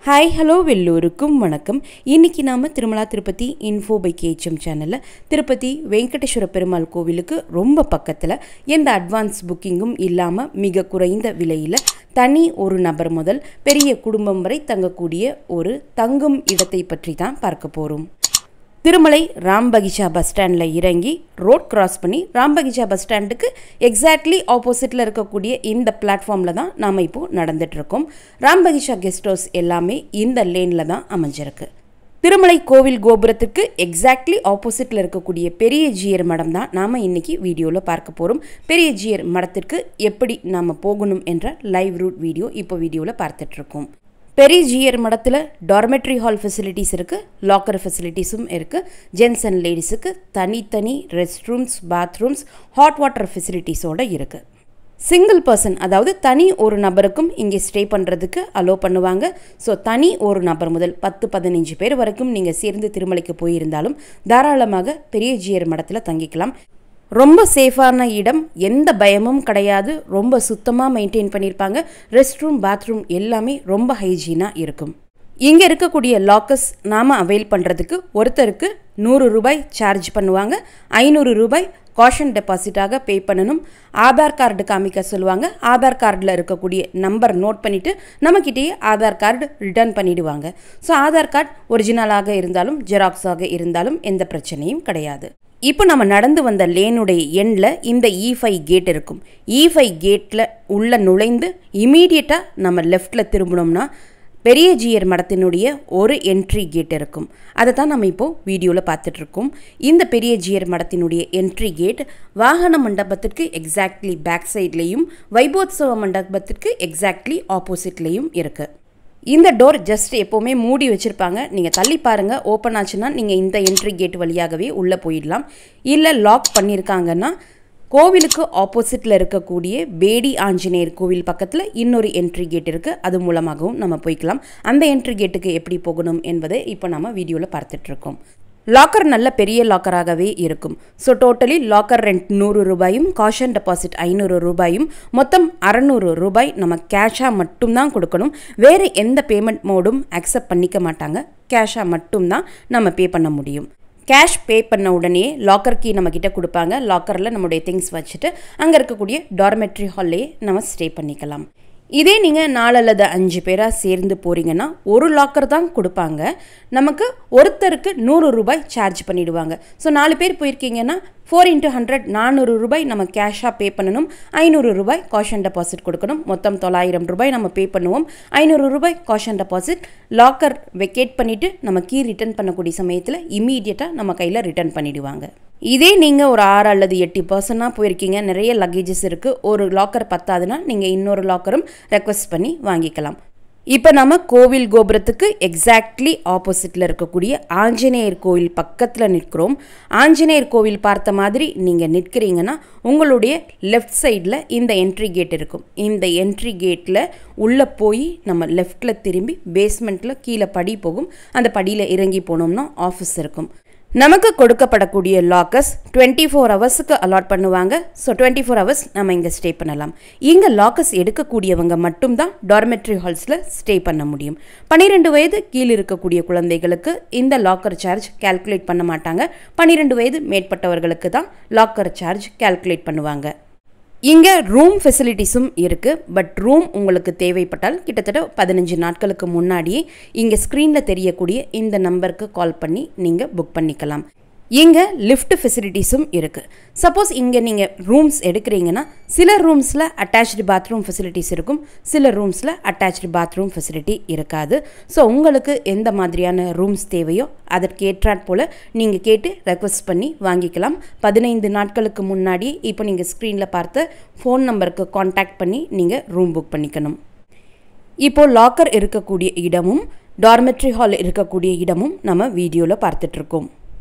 hi hello எல்லோருக்கும் வணக்கம் இன்னைக்கு நாம Tirumala Tirupati info by K H M சேனலில் திருப்பதி வெங்கடேஸ்வர பெருமாள் கோவிலுக்கு ரொம்ப பக்கத்தில் எந்த அட்வான்ஸ் புக்கிங்கும் இல்லாமல் மிக குறைந்த விலையில் தனி ஒரு நபர் முதல் பெரிய குடும்பம் வரை தங்கக்கூடிய ஒரு தங்கும் இடத்தை பற்றி தான் பார்க்க போகிறோம் திருமலை ராம்பகிஷா பஸ் ஸ்டாண்டில் இறங்கி ரோட் கிராஸ் பண்ணி ராம்பகிஷா பஸ் ஸ்டாண்டுக்கு எக்ஸாக்ட்லி ஆப்போசிட்டில் இருக்கக்கூடிய இந்த பிளாட்ஃபார்மில் தான் நாம் இப்போது நடந்துட்டுருக்கோம் ராம்பகிஷா கெஸ்ட் ஹவுஸ் எல்லாமே இந்த லேனில் தான் அமைஞ்சிருக்கு திருமலை கோவில் கோபுரத்துக்கு எக்ஸாக்ட்லி ஆப்போசிட்டில் இருக்கக்கூடிய பெரிய ஜியர் மடம் தான் நாம் இன்றைக்கி வீடியோவில் பார்க்க போகிறோம் பெரிய ஜியர் மடத்திற்கு எப்படி நாம் போகணும் என்ற லைவ் ரூட் வீடியோ இப்போ வீடியோவில் பார்த்துட்ருக்கோம் பெரிய ஜியர் மடத்தில் டார்மெட்ரி ஹால் ஃபெசிலிட்டிஸ் இருக்குது லாக்கர் ஃபெசிலிட்டிஸும் இருக்குது ஜென்ஸ் அண்ட் லேடிஸுக்கு தனித்தனி rest rooms bathrooms hot water ஃபெசிலிட்டிஸோடு இருக்குது சிங்கிள் பர்சன் அதாவது தனி ஒரு நபருக்கும் இங்கே ஸ்டே பண்ணுறதுக்கு அலோ பண்ணுவாங்க ஸோ தனி ஒரு நபர் முதல் பத்து பதினஞ்சு பேர் வரைக்கும் நீங்கள் சேர்ந்து திருமலைக்கு போயிருந்தாலும் தாராளமாக பெரிய ஜியர் மடத்தில் தங்கிக்கலாம் ரொம்ப சேஃபான இடம் எந்த பயமும் கிடையாது ரொம்ப சுத்தமாக மெயின்டைன் பண்ணியிருப்பாங்க ரெஸ்ட் ரூம் பாத்ரூம் எல்லாமே ரொம்ப ஹைஜீனாக இருக்கும் இங்கே இருக்கக்கூடிய லாக்கர்ஸ் நாம் அவைல் பண்ணுறதுக்கு ஒருத்தருக்கு நூறு ரூபாய் சார்ஜ் பண்ணுவாங்க ஐநூறு ரூபாய் காஷன் டெபாசிட்டாக பே பண்ணணும் ஆதார் கார்டு காமிக்க சொல்லுவாங்க ஆதார் கார்டில் இருக்கக்கூடிய நம்பர் நோட் பண்ணிவிட்டு நம்மக்கிட்டேயே ஆதார் கார்டு ரிட்டர்ன் பண்ணிடுவாங்க ஸோ ஆதார் கார்டு ஒரிஜினலாக இருந்தாலும் ஜெராக்ஸாக இருந்தாலும் எந்த பிரச்சனையும் கிடையாது இப்போ நம்ம நடந்து வந்த லேனுடைய எண்டில் இந்த இ ஃபைவ் கேட் இருக்கும் இ ஃபைவ் கேட்டில் உள்ள நுழைந்து இமீடியட்டாக நம்ம லெஃப்டில் திரும்பினோம்னா பெரிய ஜியர் மடத்தினுடைய ஒரு என்ட்ரி கேட் இருக்கும் அதை தான் நம்ம இப்போது வீடியோவில் பார்த்துட்ருக்கோம் இந்த பெரிய ஜியர் மடத்தினுடைய என்ட்ரி கேட் வாகன மண்டபத்திற்கு எக்ஸாக்ட்லி பேக் சைட்லேயும் வைபோத்சவ மண்டபத்திற்கு எக்ஸாக்ட்லி ஆப்போசிட்லேயும் இருக்குது இந்த டோர் ஜஸ்ட் எப்போவுமே மூடி வச்சுருப்பாங்க நீங்கள் தள்ளி பாருங்கள் ஓப்பன் ஆச்சுன்னா நீங்கள் இந்த என்ட்ரி கேட் வழியாகவே உள்ளே போயிடலாம் இல்லை லாக் பண்ணியிருக்காங்கன்னா கோவிலுக்கு ஆப்போசிட்டில் இருக்கக்கூடிய பேடி ஆஞ்சநேயர் கோவில் பக்கத்தில் இன்னொரு என்ட்ரி கேட் இருக்குது அது மூலமாகவும் நம்ம போய்க்கலாம் அந்த என்ட்ரி கேட்டுக்கு எப்படி போகணும் என்பதை இப்போ நம்ம வீடியோவில் பார்த்துட்ருக்கோம் லாக்கர் நல்ல பெரிய லாக்கராகவே இருக்கும் ஸோ டோட்டலி லாக்கர் ரெண்ட் நூறு ரூபாயும் காஷன் டெபாசிட் ஐநூறு ரூபாயும் மொத்தம் அறநூறு ரூபாய் நம்ம கேஷாக மட்டும்தான் கொடுக்கணும் வேறு எந்த பேமெண்ட் மோடும் அக்செப்ட் பண்ணிக்க மாட்டாங்க கேஷாக மட்டும்தான் நம்ம பே பண்ண முடியும் கேஷ் பே பண்ண உடனே லாக்கர் கீ நம்மக்கிட்ட கொடுப்பாங்க லாக்கரில் நம்முடைய திங்ஸ் வச்சுட்டு அங்கே இருக்கக்கூடிய டார்மெட்ரி ஹால்லே நம்ம ஸ்டே பண்ணிக்கலாம் இதே நீங்கள் நாலு அல்லது அஞ்சு பேராக சேர்ந்து போகிறீங்கன்னா ஒரு லாக்கர் தான் கொடுப்பாங்க நமக்கு ஒருத்தருக்கு நூறு ரூபாய் சார்ஜ் பண்ணிவிடுவாங்க ஸோ நாலு பேர் போயிருக்கீங்கன்னா ஃபோர் இன்ட்டு ஹண்ட்ரட் நானூறு ரூபாய் நம்ம கேஷாக பே பண்ணணும் ஐநூறு ரூபாய் காஷன் டெபாசிட் கொடுக்கணும் மொத்தம் தொள்ளாயிரம் ரூபாய் நம்ம பே பண்ணுவோம் ஐநூறு ரூபாய் காஷன் டெபாசிட் லாக்கர் வெக்கேட் பண்ணிவிட்டு நம்ம கீ ரிட்டர்ன் பண்ணக்கூடிய சமயத்தில் இமீடியட்டாக நம்ம கையில் ரிட்டர்ன் பண்ணிவிடுவாங்க இதே நீங்கள் ஒரு ஆறு அல்லது எட்டு பர்சனாக போயிருக்கீங்க நிறைய லக்கேஜஸ் இருக்குது ஒரு லாக்கர் பத்தாதுன்னா நீங்கள் இன்னொரு லாக்கரும் ரெக்வஸ்ட் பண்ணி வாங்கிக்கலாம் இப்போ நம்ம கோவில் கோபுரத்துக்கு எக்ஸாக்ட்லி ஆப்போசிட்டில் இருக்கக்கூடிய ஆஞ்சநேயர் கோவில் பக்கத்தில் நிற்கிறோம் ஆஞ்சநேயர் கோவில் பார்த்த மாதிரி நீங்கள் நிற்கிறீங்கன்னா உங்களுடைய லெஃப்ட் சைடில் இந்த என்ட்ரி கேட் இருக்கும் இந்த என்ட்ரி கேட்டில் உள்ளே போய் நம்ம லெஃப்டில் திரும்பி பேஸ்மெண்ட்டில் கீழே படி போகும் அந்த படியில் இறங்கி போனோம்னா ஆஃபீஸ் இருக்கும் நமக்கு கொடுக்கப்படக்கூடிய லாக்கர்ஸ் டுவெண்ட்டி ஃபோர் ஹவர்ஸுக்கு அலாட் பண்ணுவாங்க ஸோ டுவெண்ட்டி ஃபோர் ஹவர்ஸ் நம்ம இங்கே ஸ்டே பண்ணலாம் இங்கே லாக்கர்ஸ் எடுக்கக்கூடியவங்க மட்டும்தான் டார்மெட்ரி ஹால்ஸில் ஸ்டே பண்ண முடியும் பன்னிரெண்டு வயது கீழே இருக்கக்கூடிய குழந்தைகளுக்கு இந்த லாக்கர் சார்ஜ் கால்குலேட் பண்ண மாட்டாங்க பன்னிரெண்டு வயது மேற்பட்டவர்களுக்கு தான் லாக்கர் சார்ஜ் கால்குலேட் பண்ணுவாங்க இங்கே ரூம் ஃபெசிலிட்டிஸும் இருக்குது பட் ரூம் உங்களுக்கு தேவைப்பட்டால் கிட்டத்தட்ட பதினஞ்சு நாட்களுக்கு முன்னாடியே இங்கே ஸ்க்ரீனில் தெரியக்கூடிய இந்த நம்பருக்கு கால் பண்ணி நீங்கள் புக் பண்ணிக்கலாம் இங்கே லிஃப்ட் ஃபெசிலிட்டிஸும் இருக்குது சப்போஸ் இங்கே நீங்கள் ரூம்ஸ் எடுக்கிறீங்கன்னா சில ரூம்ஸில் அட்டாச்டு பாத்ரூம் ஃபெசிலிட்டிஸ் இருக்கும் சில ரூம்ஸில் அட்டாச்டு பாத்ரூம் ஃபெசிலிட்டி இருக்காது ஸோ உங்களுக்கு எந்த மாதிரியான ரூம்ஸ் தேவையோ அதற்கு ஏற்றாற் போல் நீங்கள் கேட்டு ரெக்வஸ்ட் பண்ணி வாங்கிக்கலாம் பதினைந்து நாட்களுக்கு முன்னாடி இப்போ நீங்கள் ஸ்க்ரீனில் பார்த்த ஃபோன் நம்பருக்கு காண்டாக்ட் பண்ணி நீங்கள் ரூம் புக் பண்ணிக்கணும் இப்போது லாக்கர் இருக்கக்கூடிய இடமும் டார்மெட்ரி ஹால் இருக்கக்கூடிய இடமும் நம்ம வீடியோவில் பார்த்துட்ருக்கோம்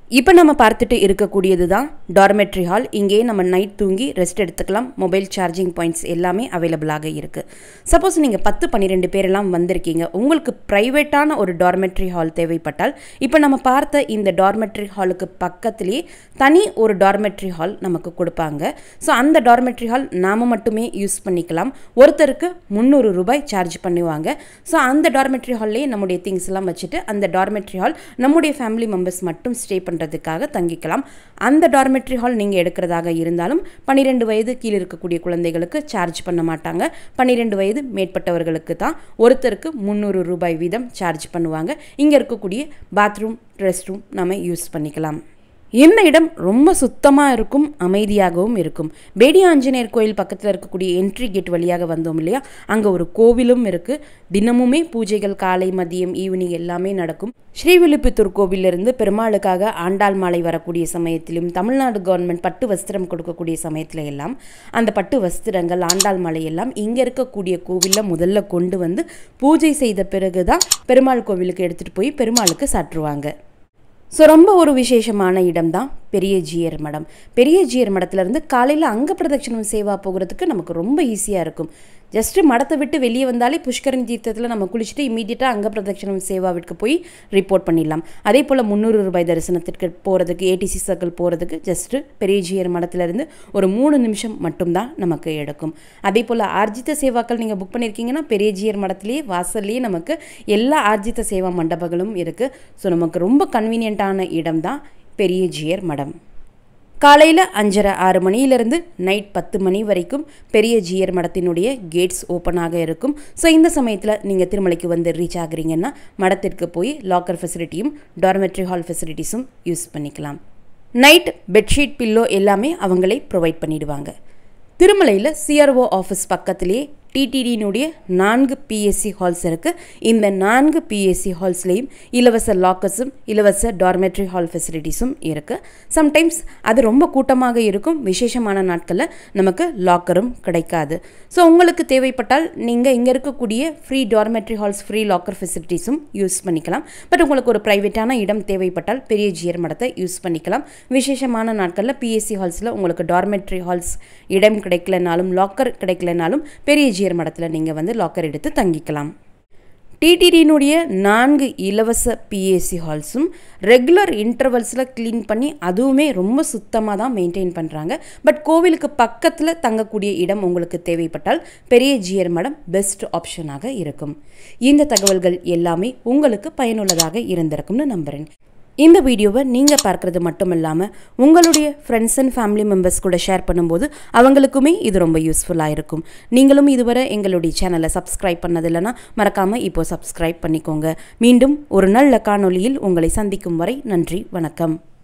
இப்போ நம்ம பார்த்துட்டு இருக்கக்கூடியது தான் டார்மெட்ரி ஹால் இங்கேயே நம்ம நைட் தூங்கி ரெஸ்ட் எடுத்துக்கலாம் மொபைல் சார்ஜிங் பாயிண்ட்ஸ் எல்லாமே அவைலபிளாக இருக்குது சப்போஸ் நீங்கள் பத்து பன்னிரெண்டு பேரெல்லாம் வந்திருக்கீங்க உங்களுக்கு ப்ரைவேட்டான ஒரு டார்மெட்ரி ஹால் தேவைப்பட்டால் இப்போ நம்ம பார்த்த இந்த டார்மெட்ரி ஹாலுக்கு பக்கத்துலேயே தனி ஒரு டார்மெட்ரி ஹால் நமக்கு கொடுப்பாங்க ஸோ அந்த டார்மெட்ரி ஹால் நாம் மட்டுமே யூஸ் பண்ணிக்கலாம் ஒருத்தருக்கு முந்நூறு ரூபாய் சார்ஜ் பண்ணுவாங்க ஸோ அந்த டார்மெட்ரி ஹால்லேயே நம்முடைய திங்ஸ் எல்லாம் வச்சுட்டு அந்த டார்மெட்ரி ஹால் நம்முடைய ஃபேமிலி மெம்பர்ஸ் மட்டும் ஸ்டே பண்ணுறதுக்காக தங்கிக்கலாம் அந்த டார்மெட்ரி ஹால் நீங்கள் எடுக்கிறதாக இருந்தாலும் பன்னிரெண்டு வயது கீழே இருக்கக்கூடிய குழந்தைகளுக்கு சார்ஜ் பண்ண மாட்டாங்க பன்னிரெண்டு வயது மேற்பட்டவர்களுக்கு தான் ஒருத்தருக்கு முந்நூறு ரூபாய் வீதம் சார்ஜ் பண்ணுவாங்க இங்கே இருக்கக்கூடிய பாத்ரூம் ரெஸ்ட் ரூம் நம்ம யூஸ் பண்ணிக்கலாம் இந்த இடம் ரொம்ப சுத்தமாக இருக்கும் அமைதியாகவும் இருக்கும் பேடி ஆஞ்சநேயர் கோயில் பக்கத்தில் இருக்கக்கூடிய என்ட்ரி கேட் வழியாக வந்தோம் இல்லையா அங்கே ஒரு கோவிலும் இருக்குது தினமுமே பூஜைகள் காலை மதியம் ஈவினிங் எல்லாமே நடக்கும் ஸ்ரீவில்லிபுத்தூர் கோவிலிருந்து பெருமாளுக்காக ஆண்டாள் மாலை வரக்கூடிய சமயத்திலும் தமிழ்நாடு கவர்மெண்ட் பட்டு வஸ்திரம் கொடுக்கக்கூடிய சமயத்தில் எல்லாம் அந்த பட்டு வஸ்திரங்கள் ஆண்டாள் மாலை எல்லாம் இங்கே இருக்கக்கூடிய கோவிலில் முதல்ல கொண்டு வந்து பூஜை செய்த பிறகு தான் பெருமாள் கோவிலுக்கு எடுத்துகிட்டு போய் பெருமாளுக்கு சாற்றுவாங்க ஸோ ரொம்ப ஒரு விசேஷமான இடம் தான் பெரிய ஜியர் மடம் பெரிய ஜியர் மடத்துலேருந்து காலையில் அங்க பிரதட்சணம் சேவா போகிறதுக்கு நமக்கு ரொம்ப ஈஸியாக இருக்கும் ஜஸ்ட்டு மடத்தை விட்டு வெளியே வந்தாலே புஷ்கரணி தீர்த்தத்தில் நம்ம குளிச்சுட்டு இமீடியட்டாக அங்க பிரதட்சணம் சேவாவிற்கு போய் ரிப்போர்ட் பண்ணிடலாம் அதே போல் முந்நூறு ரூபாய் தரிசனத்திற்கு போகிறதுக்கு ஏடிசி சர்க்கிள் போகிறதுக்கு ஜஸ்ட்டு பெரிய ஜியர் மடத்துலேருந்து ஒரு மூணு நிமிஷம் மட்டும்தான் நமக்கு எடுக்கும் அதே போல் ஆர்ஜித சேவாக்கள் நீங்கள் புக் பண்ணியிருக்கீங்கன்னா பெரிய ஜியர் மடத்துலேயே வாசல்லையே நமக்கு எல்லா ஆர்ஜித சேவா மண்டபங்களும் இருக்குது ஸோ நமக்கு ரொம்ப கன்வீனியண்ட்டான இடம் தான் பெரிய ஜியர் மடம் காலையில் அஞ்சரை ஆறு மணியிலிருந்து நைட் பத்து மணி வரைக்கும் பெரிய ஜியர் மடத்தினுடைய கேட்ஸ் ஓப்பனாக இருக்கும் ஸோ இந்த சமயத்தில் நீங்கள் திருமலைக்கு வந்து ரீச் ஆகுறீங்கன்னா மடத்திற்கு போய் லாக்கர் ஃபெசிலிட்டியும் டார்மெட்ரி ஹால் ஃபெசிலிட்டிஸும் யூஸ் பண்ணிக்கலாம் நைட் பெட்ஷீட் பில்லோ எல்லாமே அவங்களே ப்ரொவைட் பண்ணிடுவாங்க திருமலையில் சிஆர்ஓ ஆஃபீஸ் பக்கத்திலே டிடிடியினுடைய நான்கு பிஎஸ்சி ஹால்ஸ் இருக்குது இந்த நான்கு பிஎஸ்சி ஹால்ஸ்லேயும் இலவச லாக்கர்ஸும் இலவச டார்மெட்ரி ஹால் ஃபெசிலிட்டிஸும் இருக்குது சம்டைம்ஸ் அது ரொம்ப கூட்டமாக இருக்கும் விசேஷமான நாட்களில் நமக்கு லாக்கரும் கிடைக்காது ஸோ உங்களுக்கு தேவைப்பட்டால் நீங்கள் இங்கே இருக்கக்கூடிய free dormitory halls free locker ஃபெசிலிட்டிஸும் யூஸ் பண்ணிக்கலாம் பட் உங்களுக்கு ஒரு ப்ரைவேட்டான இடம் தேவைப்பட்டால் பெரிய ஜியர் மடத்தை யூஸ் பண்ணிக்கலாம் விசேஷமான நாட்களில் பிஎஸ்சி ஹால்ஸில் உங்களுக்கு டார்மெட்ரி ஹால்ஸ் இடம் கிடைக்கலனாலும் லாக்கர் கிடைக்கலனாலும் பெரிய ஜியர் மடத்தில் நீங்கள் வந்து லாக்கர் எடுத்து தங்கிக்கலாம் டிடிடியினுடைய நான்கு இலவச பிஏசி ஹால்ஸும் ரெகுலர் இன்டர்வல்ஸில் க்ளீன் பண்ணி அதுவுமே ரொம்ப சுத்தமாக தான் மெயின்டைன் பண்ணுறாங்க பட் கோவிலுக்கு பக்கத்தில் தங்கக்கூடிய இடம் உங்களுக்கு தேவைப்பட்டால் பெரிய ஜியர் மடம் பெஸ்ட் ஆப்ஷனாக இருக்கும் இந்த தகவல்கள் எல்லாமே உங்களுக்கு பயனுள்ளதாக இருந்திருக்கும்னு நம்புகிறேன் இந்த வீடியோவை நீங்கள் பார்க்குறது மட்டும் இல்லாமல் உங்களுடைய ஃப்ரெண்ட்ஸ் அண்ட் ஃபேமிலி மெம்பர்ஸ் கூட ஷேர் பண்ணும்போது அவங்களுக்குமே இது ரொம்ப யூஸ்ஃபுல்லாக இருக்கும் நீங்களும் இதுவரை எங்களுடைய சேனலை சப்ஸ்கிரைப் பண்ணது இல்லைன்னா மறக்காமல் இப்போது சப்ஸ்கிரைப் பண்ணிக்கோங்க மீண்டும் ஒரு நல்ல காணொளியில் உங்களை சந்திக்கும் வரை நன்றி வணக்கம்